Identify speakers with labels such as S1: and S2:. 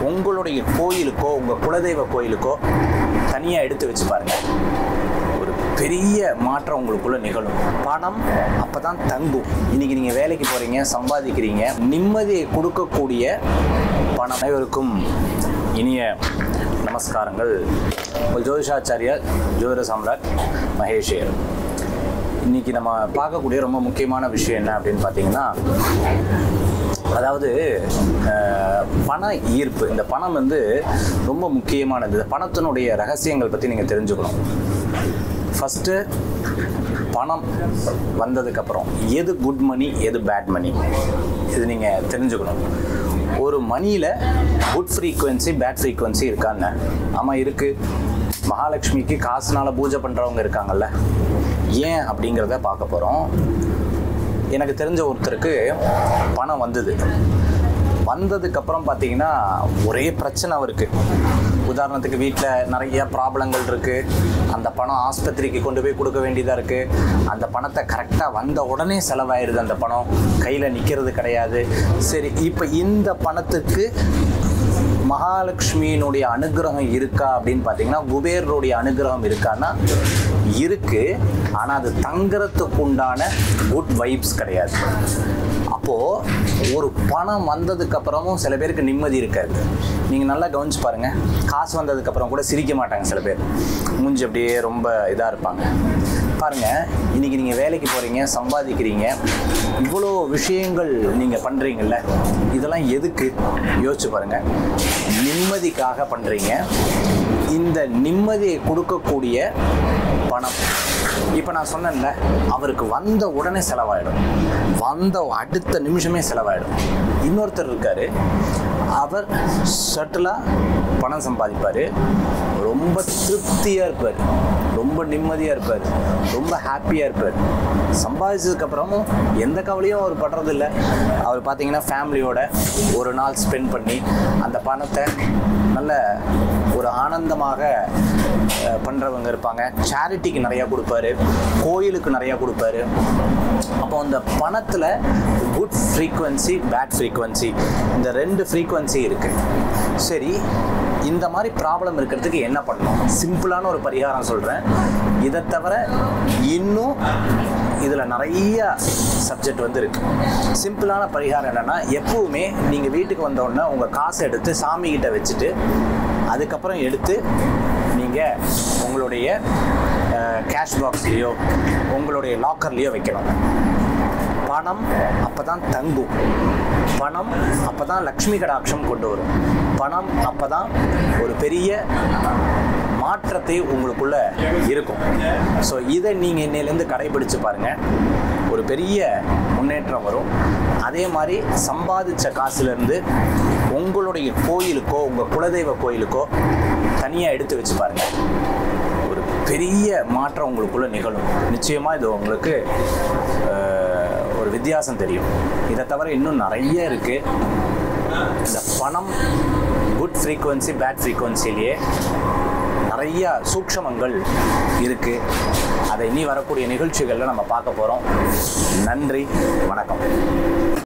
S1: உங்களுடைய கோயிலுக்கோ உங்கள் குலதெய்வ கோயிலுக்கோ தனியாக எடுத்து வச்சு பாருங்க ஒரு பெரிய மாற்றம் உங்களுக்குள்ள நிகழும் பணம் அப்போ தான் தங்கும் இன்னைக்கு நீங்கள் வேலைக்கு போகிறீங்க சம்பாதிக்கிறீங்க நிம்மதியை கொடுக்கக்கூடிய பணம் அனைவருக்கும் இனிய நமஸ்காரங்கள் உங்கள் ஜோதிஷாச்சாரியர் ஜோதிட சாம்ராட் மகேஷியர் இன்னைக்கு நம்ம பார்க்கக்கூடிய ரொம்ப முக்கியமான விஷயம் என்ன அப்படின்னு பார்த்தீங்கன்னா அதாவது அஹ், பண ஈர்ப்பு இந்த பணம் வந்து ரொம்ப முக்கியமானது இந்த பணத்தினுடைய ரகசியங்கள் பற்றி நீங்கள் தெரிஞ்சுக்கணும் ஃபஸ்ட்டு பணம் வந்ததுக்கப்புறம் எது குட் மணி எது பேட் மணி இது நீங்கள் தெரிஞ்சுக்கணும் ஒரு மணியில் குட் ஃப்ரீக்குவென்சி பேட் ஃப்ரீக்குவென்சி இருக்கான்னு ஆமாம் இருக்குது மகாலட்சுமிக்கு காசுனால பூஜை பண்ணுறவங்க இருக்காங்கல்ல ஏன் அப்படிங்கிறத பார்க்க போகிறோம் எனக்கு தெரிஞ்ச ஒருத்தருக்கு பணம் வந்தது வந்ததுக்கப்புறம் பார்த்தீங்கன்னா ஒரே பிரச்சனை அவருக்கு உதாரணத்துக்கு வீட்டில் நிறைய ப்ராப்ளங்கள் இருக்குது அந்த பணம் ஆஸ்பத்திரிக்கு கொண்டு போய் கொடுக்க வேண்டியதாக இருக்குது அந்த பணத்தை கரெக்டாக வந்த உடனே செலவாயிருது அந்த பணம் கையில் நிற்கிறது கிடையாது சரி இப்போ இந்த பணத்துக்கு மகாலட்சுமியினுடைய அனுகிரகம் இருக்கா அப்படின்னு பார்த்தீங்கன்னா குபேரருடைய அனுகிரகம் இருக்கான்னா இருக்கு ஆனால் அது தங்குறதுக்கு உண்டான குட் வைப்ஸ் கிடையாது அப்போது ஒரு பணம் வந்ததுக்கு அப்புறமும் சில பேருக்கு நிம்மதி இருக்காது நீங்கள் நல்லா கவனிச்சு பாருங்க காசு வந்ததுக்கு அப்புறம் கூட சிரிக்க மாட்டாங்க சில பேர் மூஞ்சி அப்படியே ரொம்ப இதாக இருப்பாங்க பாருங்க இன்னைக்கு நீங்கள் வேலைக்கு போகிறீங்க சம்பாதிக்கிறீங்க இவ்வளோ விஷயங்கள் நீங்கள் பண்ணுறீங்கல்ல இதெல்லாம் எதுக்கு யோசிச்சு பாருங்க நிம்மதிக்காக பண்ணுறீங்க இந்த நிம்மதியை கொடுக்கக்கூடிய பணம் இப்போ நான் சொன்னேன்ல அவருக்கு வந்த உடனே செலவாயிடும் வந்த அடுத்த நிமிஷமே செலவாயிடும் இன்னொருத்தர் இருக்காரு அவர் சட்டிலாக பணம் சம்பாதிப்பார் ரொம்ப திருப்தியாக இருப்பார் ரொம்ப நிம்மதியாக இருப்பார் ரொம்ப ஹாப்பியாக இருப்பார் சம்பாதிச்சதுக்கப்புறமும் எந்த கவலையும் அவர் படுறதில்ல அவர் பார்த்தீங்கன்னா ஃபேமிலியோட ஒரு நாள் ஸ்பெண்ட் பண்ணி அந்த பணத்தை நல்ல ஒரு ஆனந்தமாக அஹ், பண்றவங்க இருப்பாங்க சேரிட்டிக்கு நிறையா கொடுப்பாரு கோயிலுக்கு நிறையா கொடுப்பாரு அப்போ அந்த பணத்தில் குட் ஃப்ரீக்குவென்சி பேட் ஃப்ரீக்குவென்சி இந்த ரெண்டு ஃப்ரீக்குவென்சி இருக்கு சரி இந்த மாதிரி ப்ராப்ளம் இருக்கிறதுக்கு என்ன பண்ணணும் சிம்பிளான ஒரு பரிகாரம் சொல்கிறேன் இதை தவிர இன்னும் இதில் நிறைய சப்ஜெக்ட் வந்து இருக்கு சிம்பிளான பரிகாரம் என்னன்னா எப்பவுமே நீங்கள் வீட்டுக்கு வந்த உடனே உங்கள் காசை எடுத்து சாமி கிட்ட வச்சுட்டு அதுக்கப்புறம் எடுத்து நீங்கள் உங்களுடைய கேஷ் பாக்ஸ்லேயோ உங்களுடைய லாக்கர்லேயோ வைக்கணும் பணம் அப்போ தான் தங்கும் பணம் அப்போ தான் லக்ஷ்மி கடாட்சம் கொண்டு வரும் பணம் அப்போ தான் ஒரு பெரிய மாற்றத்தை உங்களுக்குள்ள இருக்கும் ஸோ இதை நீங்கள் இன்னையிலேருந்து கடைபிடிச்சு பாருங்க ஒரு பெரிய முன்னேற்றம் வரும் அதே மாதிரி சம்பாதிச்ச காசுலேருந்து உங்களுடைய கோயிலுக்கோ உங்கள் குலதெய்வ கோயிலுக்கோ தனியாக எடுத்து வச்சு பாருங்க ஒரு பெரிய மாற்றம் உங்களுக்குள்ள நிகழும் நிச்சயமாக இது உங்களுக்கு அஹ், ஒரு வித்தியாசம் தெரியும் இதை தவிர இன்னும் நிறைய இருக்குது இந்த பணம் குட் ஃப்ரீக்குவென்சி பேட் ஃப்ரீக்குவென்சிலேயே நிறைய சூக்ஷமங்கள் இருக்கு அதை இனி வரக்கூடிய நிகழ்ச்சிகளில் நம்ம பார்க்க போகிறோம் நன்றி வணக்கம்